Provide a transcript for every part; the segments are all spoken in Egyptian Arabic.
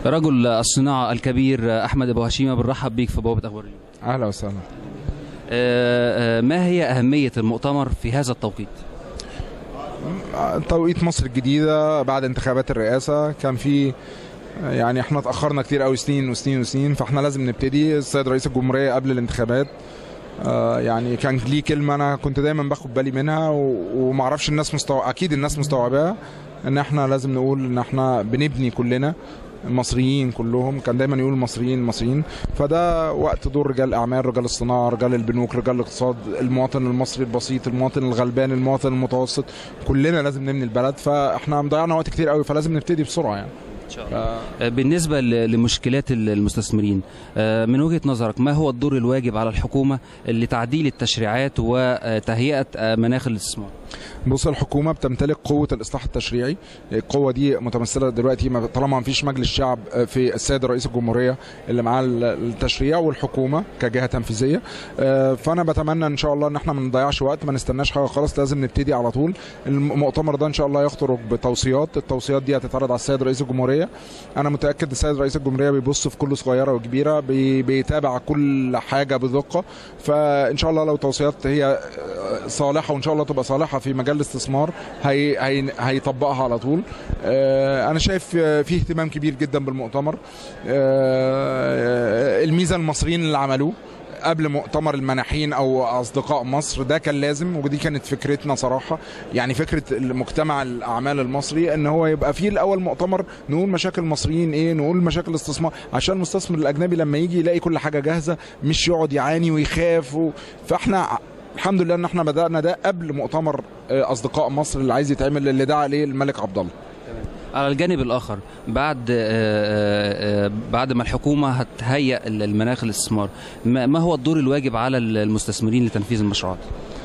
رجل الصناعة الكبير أحمد أبو هشيمة بنرحب بيك في بوابة أخبار اليوم اهلا وسهلا آه، آه، ما هي أهمية المؤتمر في هذا التوقيت؟ توقيت مصر الجديده بعد انتخابات الرئاسه كان في يعني احنا اتاخرنا كتير قوي سنين وسنين وسنين فاحنا لازم نبتدي السيد رئيس الجمهوريه قبل الانتخابات آه، يعني كان ليه كلمه انا كنت دايما باخد بالي منها و- ومعرفش الناس مستوعب اكيد الناس مستوعباها ان احنا لازم نقول ان احنا بنبني كلنا المصريين كلهم كان دايما يقول المصريين المصريين فده وقت دور رجال الاعمال رجال الصناعه رجال البنوك رجال الاقتصاد المواطن المصري البسيط المواطن الغلبان المواطن المتوسط كلنا لازم نبني البلد فاحنا مضيعنا وقت كتير قوي فلازم نبتدي بسرعه يعني آه، بالنسبة ل- لمشكلات ال- المستثمرين آه، من وجهة نظرك ما هو الدور الواجب على الحكومة لتعديل التشريعات وتهيئة آه، مناخ الاستثمار؟ بص الحكومه بتمتلك قوه الاصلاح التشريعي القوه دي متمثله دلوقتي ما- طالما ما فيش مجلس شعب في السيد رئيس الجمهوريه اللي معاه ال- التشريع والحكومه كجهه تنفيذيه آه، فانا بتمنى ان شاء الله ان احنا ما نضيعش وقت ما نستناش حاجه خالص لازم نبتدي على طول المؤتمر ده ان شاء الله يخرج بتوصيات التوصيات دي هتتعرض على السيد رئيس الجمهوريه انا متاكد السيد رئيس الجمهوريه بيبص في كل صغيره وكبيره بي- بيتابع كل حاجه بدقه فان شاء الله لو توصيات هي صالحه وان شاء الله تبقى صالحه في مجال الاستثمار هي هي هيطبقها على طول آه، انا شايف آه، في اهتمام كبير جدا بالمؤتمر آه، الميزه المصريين اللي عملوه قبل مؤتمر المناحين او اصدقاء مصر ده كان لازم ودي كانت فكرتنا صراحه يعني فكره المجتمع الاعمال المصري ان هو يبقى فيه الاول مؤتمر نقول مشاكل المصريين ايه نقول مشاكل الاستثمار عشان المستثمر الاجنبي لما يجي يلاقي كل حاجه جاهزه مش يقعد يعاني ويخاف و... فاحنا الحمد لله ان احنا بدانا ده قبل مؤتمر آه، اصدقاء مصر اللي عايز يتعمل اللي دعا عليه الملك عبد الله على الجانب الآخر بعد آه، آه، آه، بعد ما الحكومة هتهيئ المناخ الاستثمار ما ما هو الدور الواجب على المستثمرين لتنفيذ المشروعات؟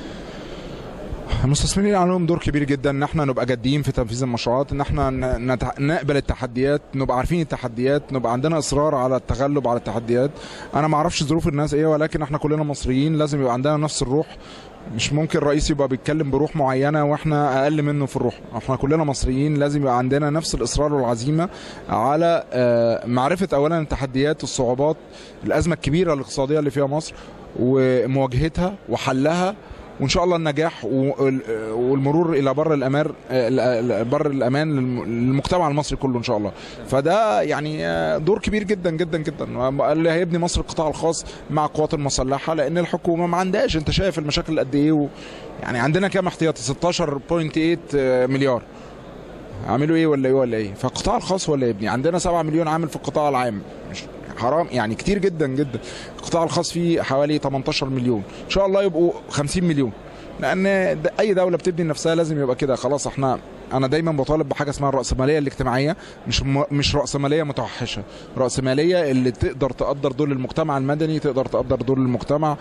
المستثمرين عليهم دور كبير جدا ان احنا نبقى جادين في تنفيذ المشروعات ان احنا ن- نتع- نقبل التحديات نبقى عارفين التحديات نبقى عندنا اصرار على التغلب على التحديات انا ما اعرفش ظروف الناس ايه ولكن احنا كلنا مصريين لازم يبقى عندنا نفس الروح مش ممكن رئيس يبقى بيتكلم بروح معينه واحنا اقل منه في الروح احنا كلنا مصريين لازم يبقى عندنا نفس الاصرار والعزيمه على آه، معرفه اولا التحديات الصعوبات الازمه الكبيره الاقتصاديه اللي فيها مصر ومواجهتها وحلها وان شاء الله النجاح وال- والمرور الى بر الامان بر الامان للم- للمجتمع المصري كله ان شاء الله فده يعني دور كبير جدا جدا جدا اللي هيبني مصر القطاع الخاص مع القوات المسلحه لان الحكومه ما عندهاش انت شايف المشاكل قد ايه و يعني عندنا كام احتياطي 16.8 مليار عملوا ايه ولا ايه ولا ايه فالقطاع الخاص هو اللي يبني عندنا 7 مليون عامل في القطاع العام مش حرام يعني كتير جدا جدا القطاع الخاص فيه حوالي 18 مليون ان شاء الله يبقوا 50 مليون لان د- اي دوله بتبني نفسها لازم يبقى كده خلاص احنا انا دايما بطالب بحاجه اسمها الراسماليه الاجتماعيه مش م... مش راسماليه متوحشه راسماليه اللي تقدر تقدر دور المجتمع المدني تقدر تقدر دور المجتمع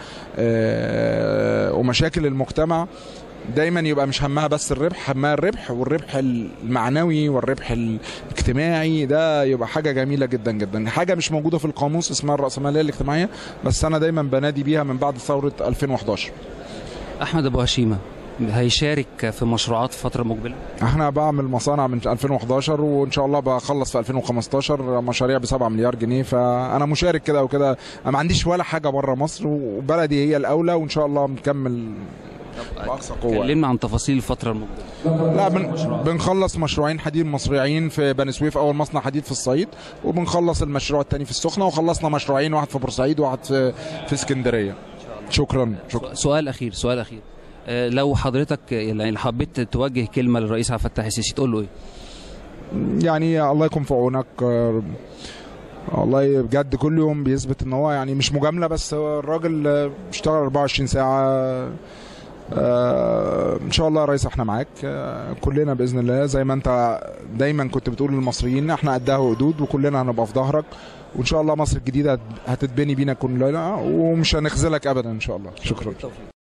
آه... ومشاكل المجتمع دايما يبقى مش همها بس الربح همها الربح والربح المعنوي والربح الاجتماعي ده يبقى حاجه جميله جدا جدا حاجه مش موجوده في القاموس اسمها الراسماليه الاجتماعيه بس انا دايما بنادي بيها من بعد ثوره 2011 أحمد أبو هشيمة هيشارك في مشروعات فترة مقبلة؟ احنا بعمل مصانع من 2011 وان شاء الله بخلص في 2015 مشاريع ب 7 مليار جنيه فانا مشارك كده وكده انا ما عنديش ولا حاجه بره مصر وبلدي هي الاولى وان شاء الله مكمل باقصى قوه كلمنا عن تفاصيل الفترة المقبلة لا بن... بنخلص مشروعين حديد مصريين في بني سويف اول مصنع حديد في الصعيد وبنخلص المشروع الثاني في السخنه وخلصنا مشروعين واحد في بورسعيد وواحد في في اسكندريه شكرا شكرا سؤال أخير سؤال أخير آه، لو حضرتك يعني حبيت توجه كلمة للرئيس عبد الفتاح السيسي تقول له إيه؟ يعني الله يكون في عونك آه، والله بجد كل يوم بيثبت ان هو يعني مش مجامله بس هو الراجل آه، بيشتغل 24 ساعه آه، ان شاء الله يا ريس احنا معاك آه، كلنا باذن الله زي ما انت دايما كنت بتقول للمصريين احنا قدها وقدود وكلنا هنبقى في ظهرك وان شاء الله مصر الجديده هتتبني بينا كلنا ومش هنخذلك ابدا ان شاء الله شكرا